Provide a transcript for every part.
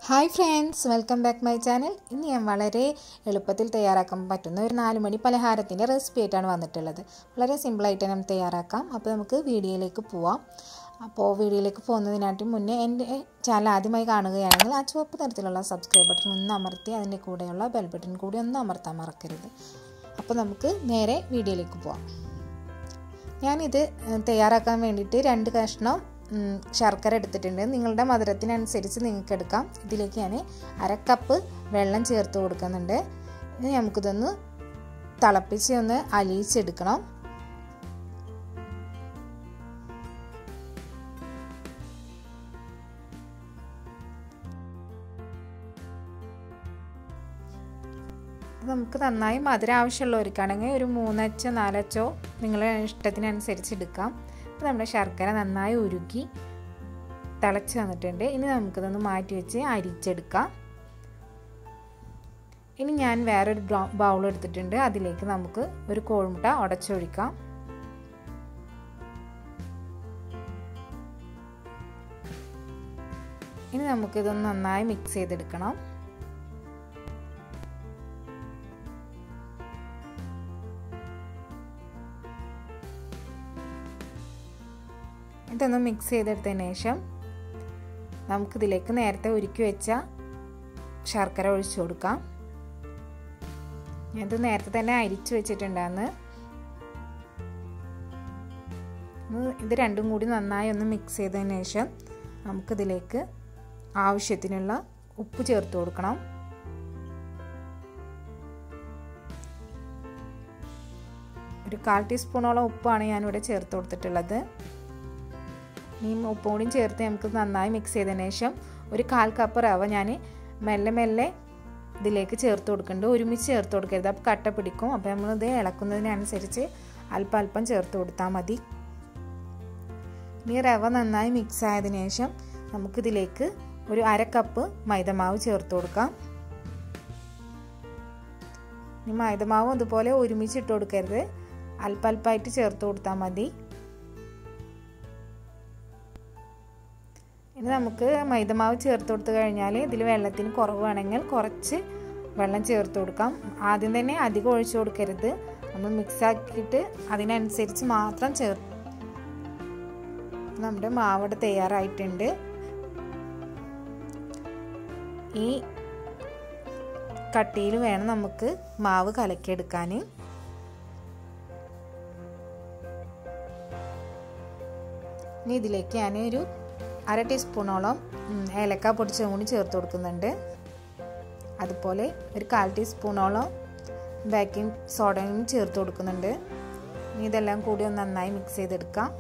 hi friends welcome back my channel ഇന്ന് ഞാൻ വളരെ എളുപ്പത്തിൽ തയ്യാറാക്കാൻ പറ്റുന്ന ഒരു നാല് മണി പലഹാരത്തിൻ്റെ റെസിപ്പി ആയിട്ടാണ് വന്നിട്ടുള്ളത് വളരെ സിമ്പിളായിട്ട് നമുക്ക് തയ്യാറാക്കാം അപ്പോൾ നമുക്ക് വീഡിയോയിലേക്ക് പോവാം അപ്പോൾ വീഡിയോയിലേക്ക് പോകുന്നതിനായിട്ട് മുന്നേ എൻ്റെ ചാനൽ ആദ്യമായി കാണുകയാണെങ്കിൽ ആ ചുവപ്പ് തരത്തിലുള്ള സബ്സ്ക്രൈബ് ബട്ടൺ ഒന്ന് അമർത്തി അതിൻ്റെ കൂടെയുള്ള ബെൽ ബട്ടൺ കൂടി ഒന്ന് അമർത്താൻ മറക്കരുത് അപ്പോൾ നമുക്ക് നേരെ വീഡിയോയിലേക്ക് പോവാം ഞാനിത് തയ്യാറാക്കാൻ വേണ്ടിയിട്ട് രണ്ട് കഷ്ണം ശർക്കര എടുത്തിട്ടുണ്ട് നിങ്ങളുടെ മധുരത്തിനനുസരിച്ച് നിങ്ങൾക്ക് എടുക്കാം ഇതിലേക്ക് ഞാൻ അര കപ്പ് വെള്ളം ചേർത്ത് കൊടുക്കുന്നുണ്ട് ഇനി നമുക്കിതൊന്ന് തിളപ്പിച്ച് ഒന്ന് അലിയിച്ചെടുക്കണം നമുക്ക് നന്നായി മധുരം ആവശ്യമുള്ളവർക്കാണെങ്കിൽ ഒരു മൂന്നച്ചോ നാലച്ചോ നിങ്ങളുടെ ഇഷ്ടത്തിനനുസരിച്ച് എടുക്കാം അപ്പോൾ നമ്മുടെ ശർക്കര നന്നായി ഉരുക്കി തിളച്ച് വന്നിട്ടുണ്ട് ഇനി നമുക്കിതൊന്ന് മാറ്റി വെച്ച് അരിച്ചെടുക്കാം ഇനി ഞാൻ വേറൊരു ബൗൾ എടുത്തിട്ടുണ്ട് അതിലേക്ക് നമുക്ക് ഒരു കോഴിമുട്ട ഉടച്ചൊഴിക്കാം ഇനി നമുക്കിതൊന്ന് നന്നായി മിക്സ് ചെയ്തെടുക്കണം ഇതൊന്ന് മിക്സ് ചെയ്തെടുത്തതിന് ശേഷം നമുക്കിതിലേക്ക് നേരത്തെ ഉരുക്കി വെച്ച ശർക്കര ഒഴിച്ചു കൊടുക്കാം ഞാനിത് നേരത്തെ തന്നെ അരിച്ചു വെച്ചിട്ടുണ്ടാന്ന് ഇത് രണ്ടും കൂടി നന്നായി ഒന്ന് മിക്സ് ചെയ്തതിന് ശേഷം നമുക്കിതിലേക്ക് ആവശ്യത്തിനുള്ള ഉപ്പ് ചേർത്ത് കൊടുക്കണം ഒരു കാൽ ടീസ്പൂണോളം ഉപ്പാണ് ഞാനിവിടെ ചേർത്ത് കൊടുത്തിട്ടുള്ളത് ഈ ഉപ്പും കൂടിയും ചേർത്ത് നമുക്ക് നന്നായി മിക്സ് ചെയ്തതിന് ശേഷം ഒരു കാൽ കപ്പ് റവ ഞാൻ മെല്ലെ മെല്ലെ ഇതിലേക്ക് ചേർത്ത് കൊടുക്കുന്നുണ്ട് ഒരുമിച്ച് ചേർത്ത് കൊടുക്കരുത് അപ്പോൾ കട്ട പിടിക്കും അപ്പോൾ നമ്മളിത് ഇളക്കുന്നതിനനുസരിച്ച് അല്പം അല്പം ചേർത്ത് കൊടുത്താൽ മതി ഇനി റവ നന്നായി മിക്സ് ആയതിനു ശേഷം നമുക്കിതിലേക്ക് ഒരു അര കപ്പ് മൈദമാവ് ചേർത്ത് കൊടുക്കാം ഇനി മൈദമാവും അതുപോലെ ഒരുമിച്ച് ഇട്ട് കൊടുക്കരുത് അല്പല്പമായിട്ട് ചേർത്ത് കൊടുത്താൽ മതി ഇനി നമുക്ക് മൈദമാവ് ചേർത്ത് കൊടുത്തു കഴിഞ്ഞാൽ ഇതിൽ വെള്ളത്തിന് കുറവാണെങ്കിൽ കുറച്ച് വെള്ളം ചേർത്ത് കൊടുക്കാം ആദ്യം തന്നെ അധികം ഒഴിച്ചു കൊടുക്കരുത് നമ്മൾ മിക്സ് ആക്കിയിട്ട് അതിനനുസരിച്ച് മാത്രം ചേർ നമ്മുടെ മാവട തയ്യാറായിട്ടുണ്ട് ഈ കട്ടിയിൽ വേണം നമുക്ക് മാവ് കലക്കിയെടുക്കാൻ ഇനി ഇതിലേക്ക് ഞാൻ ഒരു അര ടീസ്പൂണോളം ഏലക്ക പൊടിച്ചതും കൂടി ചേർത്ത് കൊടുക്കുന്നുണ്ട് അതുപോലെ ഒരു കാൽ ടീസ്പൂണോളം ബേക്കിംഗ് സോഡയും ചേർത്ത് കൊടുക്കുന്നുണ്ട് ഇനി ഇതെല്ലാം കൂടി ഒന്ന് നന്നായി മിക്സ് ചെയ്തെടുക്കാം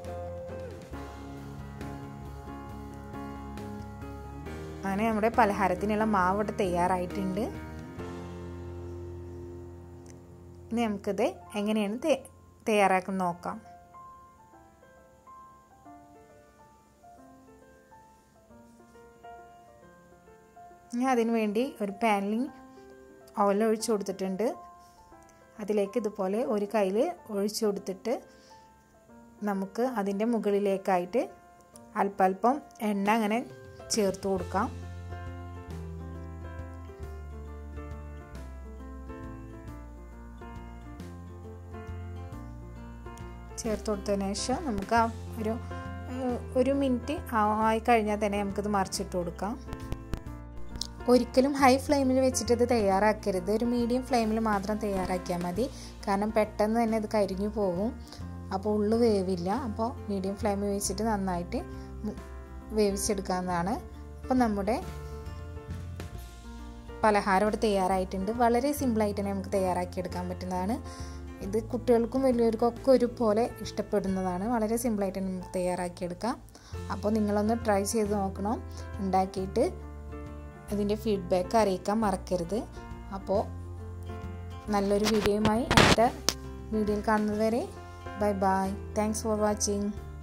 അങ്ങനെ നമ്മുടെ പലഹാരത്തിനുള്ള മാവ് ഇവിടെ തയ്യാറായിട്ടുണ്ട് ഇനി നമുക്കിത് എങ്ങനെയാണ് തയ്യാറാക്കുന്ന നോക്കാം ഞാൻ അതിന് വേണ്ടി ഒരു പാനിൽ ഓയിൽ ഒഴിച്ചു കൊടുത്തിട്ടുണ്ട് അതിലേക്ക് ഇതുപോലെ ഒരു കയ്യിൽ ഒഴിച്ചു കൊടുത്തിട്ട് നമുക്ക് അതിൻ്റെ മുകളിലേക്കായിട്ട് അല്പല്പം എണ്ണ അങ്ങനെ ചേർത്ത് കൊടുക്കാം ചേർത്ത് കൊടുത്തതിന് ശേഷം നമുക്ക് ആ ഒരു ഒരു മിനിറ്റ് ആയി കഴിഞ്ഞാൽ തന്നെ നമുക്കിത് മറിച്ചിട്ട് കൊടുക്കാം ഒരിക്കലും ഹൈ ഫ്ലെയിമിൽ വെച്ചിട്ട് ഇത് തയ്യാറാക്കരുത് ഒരു മീഡിയം ഫ്ലെയിമിൽ മാത്രം തയ്യാറാക്കിയാൽ മതി കാരണം പെട്ടെന്ന് തന്നെ ഇത് കരിഞ്ഞു പോകും അപ്പോൾ ഉള്ളു വേവില്ല അപ്പോൾ മീഡിയം ഫ്ലെയിമിൽ വെച്ചിട്ട് നന്നായിട്ട് വേവിച്ചെടുക്കാവുന്നതാണ് അപ്പം നമ്മുടെ പലഹാരം ഇവിടെ തയ്യാറായിട്ടുണ്ട് വളരെ സിമ്പിളായിട്ട് തന്നെ നമുക്ക് തയ്യാറാക്കിയെടുക്കാൻ പറ്റുന്നതാണ് ഇത് കുട്ടികൾക്കും വലിയവർക്കും ഒക്കെ ഒരുപോലെ ഇഷ്ടപ്പെടുന്നതാണ് വളരെ സിമ്പിളായിട്ട് നമുക്ക് തയ്യാറാക്കിയെടുക്കാം അപ്പോൾ നിങ്ങളൊന്ന് ട്രൈ ചെയ്ത് നോക്കണം ഉണ്ടാക്കിയിട്ട് അതിൻ്റെ ഫീഡ്ബാക്ക് അറിയിക്കാൻ മറക്കരുത് അപ്പോൾ നല്ലൊരു വീഡിയോയുമായി അടുത്ത വീഡിയോയിൽ കാണുന്നതുവരെ bye bye thanks for watching